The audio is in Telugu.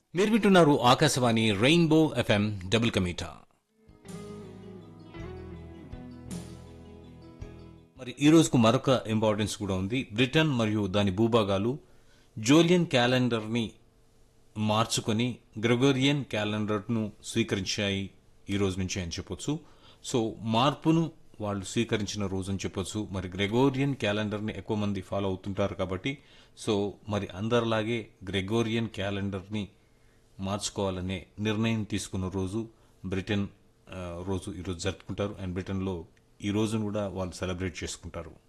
మీరు వింటున్నారు ఆకాశవాణి రెయిన్బో ఎఫ్ఎం డబుల్ కమీటా మరి ఈ రోజుకు మరొక ఇంపార్టెన్స్ కూడా ఉంది బ్రిటన్ మరియు దాని భూభాగాలు జోలియన్ క్యాలెండర్ని మార్చుకొని గ్రెగోరియన్ క్యాలెండర్ను స్వీకరించాయి ఈ రోజు నుంచి అని చెప్పొచ్చు సో మార్పును వాళ్ళు స్వీకరించిన రోజు అని చెప్పొచ్చు మరి గ్రెగోరియన్ క్యాలెండర్ని ఎక్కువ మంది ఫాలో అవుతుంటారు కాబట్టి సో మరి అందరిలాగే గ్రెగోరియన్ క్యాలెండర్ని మార్చుకోవాలనే నిర్ణయం తీసుకున్న రోజు బ్రిటన్ ఆ, రోజు ఈరోజు జరుపుకుంటారు అండ్ బ్రిటన్లో ఈ రోజును కూడా వాళ్ళు సెలబ్రేట్ చేసుకుంటారు